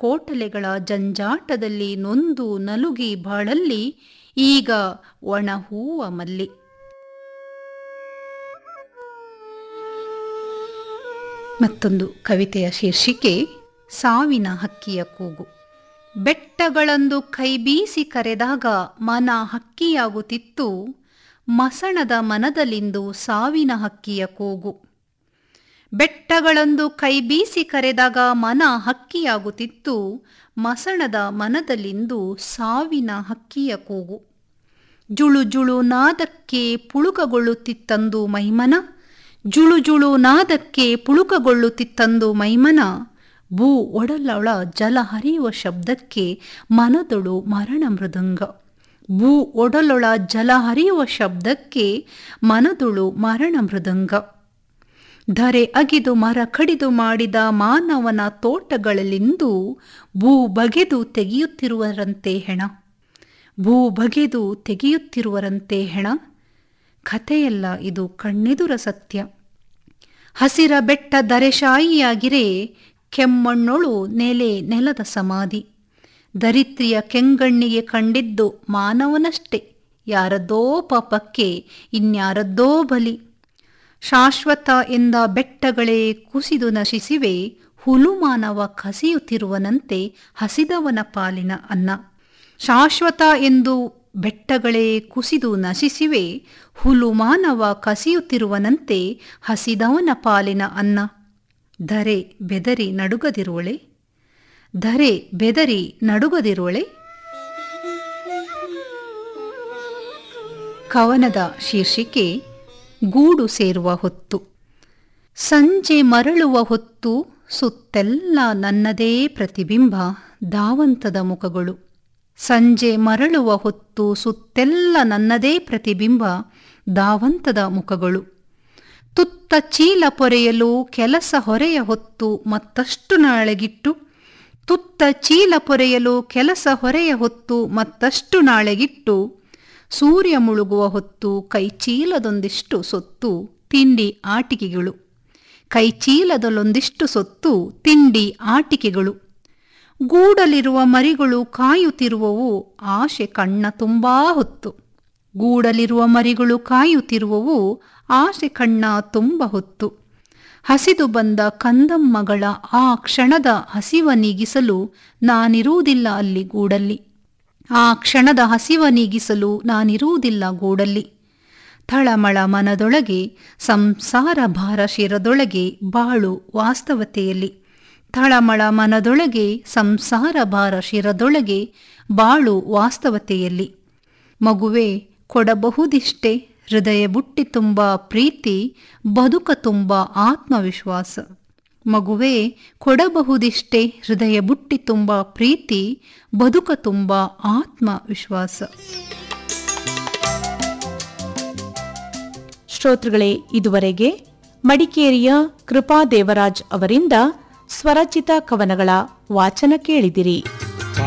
ಕೋಟಲೆಗಳ ಜಂಜಾಟದಲ್ಲಿ ನೊಂದು ನಲುಗಿ ಬಾಳಲ್ಲಿ ಈಗ ಒಣ ಹೂವ ಮಲ್ಲಿ ಮತ್ತೊಂದು ಕವಿತೆಯ ಶೀರ್ಷಿಕೆ ಸಾವಿನ ಹಕ್ಕಿಯ ಕೂಗು ಬೆಟ್ಟಗಳಂದು ಕೈಬೀಸಿ ಕರೆದಾಗ ಮನ ಹಕ್ಕಿಯಾಗುತ್ತಿತ್ತು ಮಸಣದ ಮನದಲ್ಲಿಂದು ಸಾವಿನ ಹಕ್ಕಿಯ ಕೂಗು ಬೆಟ್ಟಗಳಂದು ಕೈಬೀಸಿ ಕರೆದಾಗ ಮನ ಹಕ್ಕಿಯಾಗುತ್ತಿತ್ತು ಮಸಣದ ಮನದಲ್ಲಿಂದು ಸಾವಿನ ಹಕ್ಕಿಯ ಕೂಗು ಜುಳು ಜುಳು ನಾದಕ್ಕೆ ಪುಳುಕಗೊಳ್ಳುತ್ತಿತ್ತಂದು ಮೈಮನ ಜುಳು ಜುಳು ನಾದಕ್ಕೆ ಪುಳುಕಗೊಳ್ಳುತ್ತಿತ್ತಂದು ಮೈಮನ ಭೂ ಒಡಲೊಳ ಜಲ ಹರಿಯುವ ಶಬ್ದಕ್ಕೆ ಮನದೊಳು ಮರಣ ಮೃದಂಗ ಭೂ ಒಡಲೊಳ ಜಲ ಹರಿಯುವ ಶಬ್ದಕ್ಕೆ ಮನದೊಳು ಮರಣ ಮೃದಂಗ ಧರೆ ಅಗಿದು ಮರ ಕಡಿದು ಮಾಡಿದ ಮಾನವನ ತೋಟಗಳಲ್ಲಿಂದು ಭೂ ಬಗೆದು ತೆಗೆಯುತ್ತಿರುವರಂತೆ ಹೆಣ ಭೂ ಬಗೆದು ತೆಗೆಯುತ್ತಿರುವರಂತೆ ಹೆಣ ಕಥೆಯಲ್ಲ ಇದು ಕಣ್ಣೆದುರ ಸತ್ಯ ಹಸಿರ ಬೆಟ್ಟ ದರೆಶಾಯಿಯಾಗಿರೆ ಕೆಮ್ಮಣ್ಣೊಳು ನೆಲೆ ನೆಲದ ಸಮಾಧಿ ದರಿದ್ರಿಯ ಕೆಂಗಣ್ಣಿಗೆ ಕಂಡಿದ್ದು ಮಾನವನಷ್ಟೇ ಯಾರದ್ದೋ ಪಾಪಕ್ಕೆ ಇನ್ಯಾರದ್ದೋ ಬಲಿ ಶಾಶ್ವತ ಎಂದ ಬೆಟ್ಟಗಳೇ ಕುಸಿದು ನಶಿಸಿವೆ ಹುಲು ಮಾನವ ಕಸಿಯುತ್ತಿರುವನಂತೆ ಹಸಿದವನ ಪಾಲಿನ ಅನ್ನ ಶಾಶ್ವತ ಎಂದು ಬೆಟ್ಟಗಳೇ ಕುಸಿದು ನಶಿಸಿವೆ ಹುಲು ಮಾನವ ಕಸಿಯುತ್ತಿರುವನಂತೆ ಹಸಿದವನ ಪಾಲಿನ ಅನ್ನ ಧರೆ ಬೆದರಿ ನಡುಗದಿರುವಳೆ ಧರೆ ಬೆದರಿ ನಡುಗದಿರುವಳೆ ಕವನದ ಶೀರ್ಷಿಕೆ ಗೂಡು ಸೇರುವ ಹೊತ್ತು ಸಂಜೆ ಮರಳುವ ಹೊತ್ತು ಸುತ್ತೆಲ್ಲ ನನ್ನದೇ ಪ್ರತಿಬಿಂಬ ಧಾವಂತದ ಮುಖಗಳು ಸಂಜೆ ಮರಳುವ ಹೊತ್ತು ಸುತ್ತೆಲ್ಲ ನನ್ನದೇ ಪ್ರತಿಬಿಂಬ ಧಾವಂತದ ಮುಖಗಳು ತುತ್ತ ಚೀಲ ಪೊರೆಯಲು ಕೆಲಸ ಹೊರೆಯ ಹೊತ್ತು ಮತ್ತಷ್ಟು ನಾಳೆಗಿಟ್ಟು ತುತ್ತ ಚೀಲ ಪೊರೆಯಲು ಕೆಲಸ ಹೊರೆಯ ಹೊತ್ತು ಮತ್ತಷ್ಟು ನಾಳೆಗಿಟ್ಟು ಸೂರ್ಯ ಮುಳುಗುವ ಹೊತ್ತು ಕೈಚೀಲದೊಂದಿಷ್ಟು ಸೊತ್ತು ತಿಂಡಿ ಆಟಿಕೆಗಳು ಕೈಚೀಲದಲ್ಲೊಂದಿಷ್ಟು ಸೊತ್ತು ತಿಂಡಿ ಆಟಿಕೆಗಳು ಗೂಡಲಿರುವ ಮರಿಗಳು ಕಾಯುತ್ತಿರುವವು ಆಶೆ ಕಣ್ಣ ತುಂಬಾ ಹೊತ್ತು ಗೂಡಲಿರುವ ಮರಿಗಳು ಕಾಯುತ್ತಿರುವವು ಆಸೆ ಕಣ್ಣ ತುಂಬ ಹೊತ್ತು ಹಸಿದು ಬಂದ ಕಂದಮ್ಮಗಳ ಆ ಕ್ಷಣದ ಹಸಿವ ನೀಗಿಸಲು ನಾನಿರುವುದಿಲ್ಲ ಅಲ್ಲಿ ಗೂಡಲ್ಲಿ ಆ ಕ್ಷಣದ ಹಸಿವ ನೀಗಿಸಲು ನಾನಿರುವುದಿಲ್ಲ ಗೂಡಲ್ಲಿ ಥಳಮಳ ಮನದೊಳಗೆ ಸಂಸಾರ ಭಾರ ಶಿರದೊಳಗೆ ಬಾಳು ವಾಸ್ತವತೆಯಲ್ಲಿ ಥಳಮಳ ಮನದೊಳಗೆ ಸಂಸಾರ ಭಾರ ಶಿರದೊಳಗೆ ಬಾಳು ವಾಸ್ತವತೆಯಲ್ಲಿ ಮಗುವೆ ಕೊಡಬಹುದಿಷ್ಟೇ ಹೃದಯ ಬುಟ್ಟಿ ತುಂಬ ಪ್ರೀತಿ ಬದುಕ ತುಂಬ ಆತ್ಮವಿಶ್ವಾಸ ಮಗುವೇ ಕೊಡಬಹುದಿಷ್ಟೇ ಹೃದಯ ಬುಟ್ಟಿ ತುಂಬ ಪ್ರೀತಿ ಬದುಕ ತುಂಬ ಆತ್ಮವಿಶ್ವಾಸ ಶ್ರೋತೃಗಳೇ ಇದುವರೆಗೆ ಮಡಿಕೇರಿಯ ಕೃಪಾ ದೇವರಾಜ್ ಅವರಿಂದ ಸ್ವರಚಿತ ಕವನಗಳ ವಾಚನ ಕೇಳಿದಿರಿ